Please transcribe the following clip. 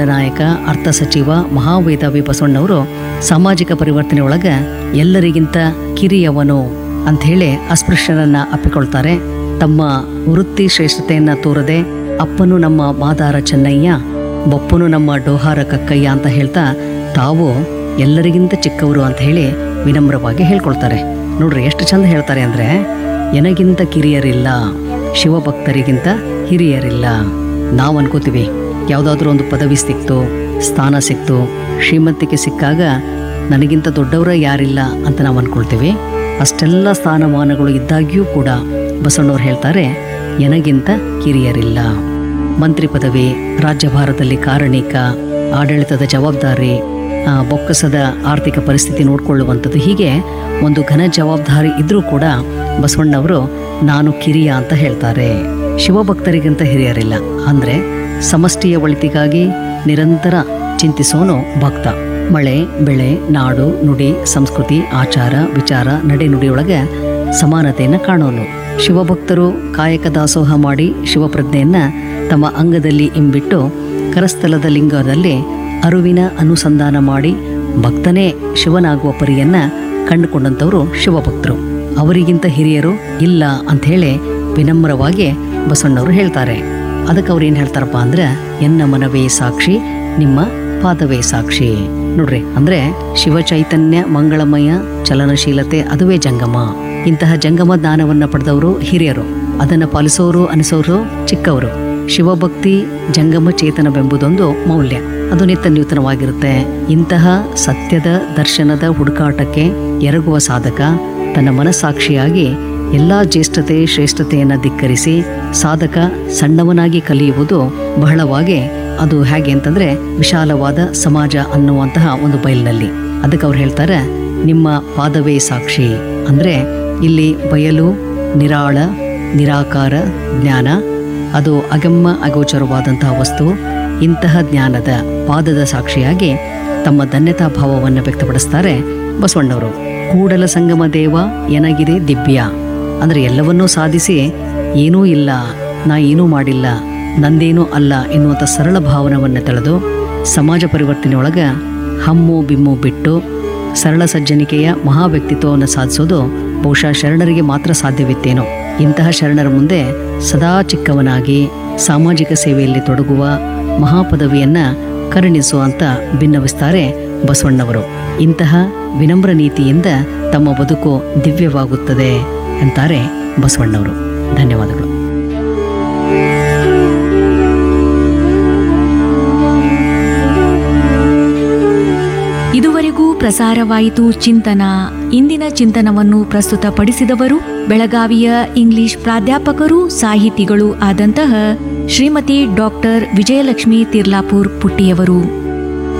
ನಾಯಕ ಅರ್ಥ ಸಚಿವ ಮಹಾವೇದಾವಿ ಬಸವಣ್ಣವರು ಸಾಮಾಜಿಕ ಪರಿವರ್ತನೆ ಒಳಗ ಎಲ್ಲರಿಗಿಂತ ಕಿರಿಯವನು ಅಂತ ಹೇಳಿ ಅಸ್ಪೃಶ್ಯರನ್ನ ಅಪ್ಪಿಕೊಳ್ತಾರೆ ತಮ್ಮ ವೃತ್ತಿ ಶ್ರೇಷ್ಠತೆಯನ್ನ ತೋರದೆ ಅಪ್ಪನು ನಮ್ಮ ಮಾದಾರ ಚೆನ್ನಯ್ಯ ಬಪ್ಪನು ನಮ್ಮ ಡೋಹಾರ ಕಕ್ಕಯ್ಯ ಅಂತ ಹೇಳ್ತಾ ತಾವು ಎಲ್ಲರಿಗಿಂತ ಚಿಕ್ಕವರು ಅಂತ ಹೇಳಿ ವಿನಮ್ರವಾಗಿ ಹೇಳ್ಕೊಳ್ತಾರೆ ನೋಡ್ರಿ ಎಷ್ಟು ಚಂದ ಹೇಳ್ತಾರೆ ಅಂದ್ರೆ ಎನಗಿಂತ ಕಿರಿಯರಿಲ್ಲ ಶಿವಭಕ್ತರಿಗಿಂತ ಹಿರಿಯರಿಲ್ಲ ನಾವು ಅನ್ಕೋತೀವಿ ಯಾವುದಾದ್ರೂ ಒಂದು ಪದವಿ ಸಿಕ್ತು ಸ್ಥಾನ ಸಿಕ್ತು ಶ್ರೀಮಂತಿಕೆ ಸಿಕ್ಕಾಗ ನನಗಿಂತ ದೊಡ್ಡವರ ಯಾರಿಲ್ಲ ಅಂತ ನಾವು ಅನ್ಕೊಳ್ತೀವಿ ಅಷ್ಟೆಲ್ಲ ಸ್ಥಾನಮಾನಗಳು ಇದ್ದಾಗ್ಯೂ ಕೂಡ ಬಸವಣ್ಣವ್ರು ಹೇಳ್ತಾರೆ ಎನಗಿಂತ ಕಿರಿಯರಿಲ್ಲ ಮಂತ್ರಿ ಪದವಿ ರಾಜ್ಯಭಾರದಲ್ಲಿ ಕಾರಣಿಕ ಆಡಳಿತದ ಜವಾಬ್ದಾರಿ ಆ, ಬೊಕ್ಕಸದ ಆರ್ಥಿಕ ಪರಿಸ್ಥಿತಿ ನೋಡ್ಕೊಳ್ಳುವಂಥದ್ದು ಹೀಗೆ ಒಂದು ಘನ ಜವಾಬ್ದಾರಿ ಇದ್ರೂ ಕೂಡ ಬಸವಣ್ಣವರು ನಾನು ಕಿರಿಯ ಅಂತ ಹೇಳ್ತಾರೆ ಶಿವಭಕ್ತರಿಗಿಂತ ಹಿರಿಯರಿಲ್ಲ ಅಂದ್ರೆ ಸಮಷ್ಟಿಯ ಒಳಿತಿಗಾಗಿ ನಿರಂತರ ಚಿಂತಿಸೋನು ಭಕ್ತ ಮಳೆ ಬೆಳೆ ನಾಡು ನುಡಿ ಸಂಸ್ಕೃತಿ ಆಚಾರ ವಿಚಾರ ನಡೆ ನುಡಿಯೊಳಗೆ ಸಮಾನತೆಯನ್ನು ಕಾಣೋನು ಶಿವಭಕ್ತರು ಕಾಯಕ ದಾಸೋಹ ಮಾಡಿ ಶಿವಪ್ರಜ್ಞೆಯನ್ನ ತಮ್ಮ ಅಂಗದಲ್ಲಿ ಇಂಬಿಟ್ಟು ಕರಸ್ಥಲದ ಲಿಂಗದಲ್ಲಿ ಅರುವಿನ ಅನುಸಂಧಾನ ಮಾಡಿ ಭಕ್ತನೇ ಶಿವನಾಗುವ ಪರಿಯನ್ನ ಕಂಡುಕೊಂಡಂಥವರು ಶಿವಭಕ್ತರು ಅವರಿಗಿಂತ ಹಿರಿಯರು ಇಲ್ಲ ಅಂತ ಹೇಳಿ ವಿನಮ್ರವಾಗಿ ಬಸವಣ್ಣವರು ಹೇಳ್ತಾರೆ ಅದಕ್ಕೆ ಅವ್ರು ಏನು ಹೇಳ್ತಾರಪ್ಪ ಅಂದ್ರೆ ಎನ್ನ ಮನವೇ ಸಾಕ್ಷಿ ನಿಮ್ಮ ಪಾದವೇ ಸಾಕ್ಷಿ ನೋಡ್ರಿ ಅಂದ್ರೆ ಶಿವ ಚೈತನ್ಯ ಮಂಗಳಮಯ ಚಲನಶೀಲತೆ ಅದುವೇ ಜಂಗಮ ಇಂತಹ ಜಂಗಮ ಜ್ಞಾನವನ್ನ ಪಡೆದವರು ಹಿರಿಯರು ಅದನ್ನ ಪಾಲಿಸೋರು ಅನಿಸೋರು ಚಿಕ್ಕವರು ಶಿವಭಕ್ತಿ ಜಂಗಮ ಚೇತನವೆಂಬುದೊಂದು ಮೌಲ್ಯ ಅದು ನಿತ್ಯ ನೂತನವಾಗಿರುತ್ತೆ ಇಂತಹ ಸತ್ಯದ ದರ್ಶನದ ಹುಡುಕಾಟಕ್ಕೆ ಎರಗುವ ಸಾಧಕ ತನ್ನ ಮನಸ್ಸಾಕ್ಷಿಯಾಗಿ ಎಲ್ಲಾ ಜ್ಯೇಷ್ಠತೆ ಶ್ರೇಷ್ಠತೆಯನ್ನು ಧಿಕ್ಕರಿಸಿ ಸಾಧಕ ಸಣ್ಣವನಾಗಿ ಕಲಿಯುವುದು ಬಹಳವಾಗಿ ಅದು ಹೇಗೆ ಅಂತಂದ್ರೆ ವಿಶಾಲವಾದ ಸಮಾಜ ಅನ್ನುವಂತಹ ಒಂದು ಬಯಲಿನಲ್ಲಿ ಅದಕ್ಕೆ ಅವ್ರು ಹೇಳ್ತಾರೆ ನಿಮ್ಮ ಪಾದವೇ ಸಾಕ್ಷಿ ಅಂದ್ರೆ ಇಲ್ಲಿ ಬಯಲು ನಿರಾಳ ನಿರಾಕಾರ ಜ್ಞಾನ ಅದು ಅಗಮ್ಯ ಅಗೋಚರವಾದಂತಹ ವಸ್ತು ಇಂತಹ ಜ್ಞಾನದ ಪಾದದ ಸಾಕ್ಷಿಯಾಗಿ ತಮ್ಮ ಧನ್ಯತಾ ಭಾವವನ್ನು ವ್ಯಕ್ತಪಡಿಸ್ತಾರೆ ಬಸವಣ್ಣವರು ಕೂಡಲ ಸಂಗಮ ದೇವ ಎನಗಿದೆ ದಿವ್ಯ ಅಂದ್ರೆ ಎಲ್ಲವನ್ನೂ ಸಾಧಿಸಿ ಏನೂ ಇಲ್ಲ ನಾ ಏನೂ ಮಾಡಿಲ್ಲ ನಂದೇನೂ ಅಲ್ಲ ಎನ್ನುವಂಥ ಸರಳ ಭಾವನವನ್ನು ತಳೆದು ಸಮಾಜ ಪರಿವರ್ತನೆಯೊಳಗ ಹಮ್ಮು ಬಿಮ್ಮು ಬಿಟ್ಟು ಸರಳ ಸಜ್ಜನಿಕೆಯ ಮಹಾ ವ್ಯಕ್ತಿತ್ವವನ್ನು ಸಾಧಿಸೋದು ಬಹುಶಃ ಶರಣರಿಗೆ ಮಾತ್ರ ಸಾಧ್ಯವಿತ್ತೇನೋ ಇಂತಹ ಶರಣರ ಮುಂದೆ ಸದಾ ಚಿಕ್ಕವನಾಗಿ ಸಾಮಾಜಿಕ ಸೇವೆಯಲ್ಲಿ ತೊಡಗುವ ಮಹಾಪದವಿಯನ್ನ ಕರುಣಿಸುವಂತ ಭಿನ್ನವಿಸ್ತಾರೆ ಬಸವಣ್ಣವರು ಇಂತಹ ವಿನಮ್ರ ನೀತಿಯಿಂದ ತಮ್ಮ ಬದುಕು ದಿವ್ಯವಾಗುತ್ತದೆ ಅಂತಾರೆ ಬಸವಣ್ಣವರು ಧನ್ಯವಾದಗಳು ಇದುವರೆಗೂ ಪ್ರಸಾರವಾಯಿತು ಚಿಂತನ ಇಂದಿನ ಚಿಂತನವನ್ನು ಪ್ರಸ್ತುತಪಡಿಸಿದವರು ಬೆಳಗಾವಿಯ ಇಂಗ್ಲಿಷ್ ಪ್ರಾಧ್ಯಾಪಕರು ಸಾಹಿತಿಗಳು ಆದಂತಹ ಶ್ರೀಮತಿ ಡಾಕ್ಟರ್ ವಿಜಯಲಕ್ಷ್ಮಿ ತಿರ್ಲಾಪುರ್ ಪುಟ್ಟಿಯವರು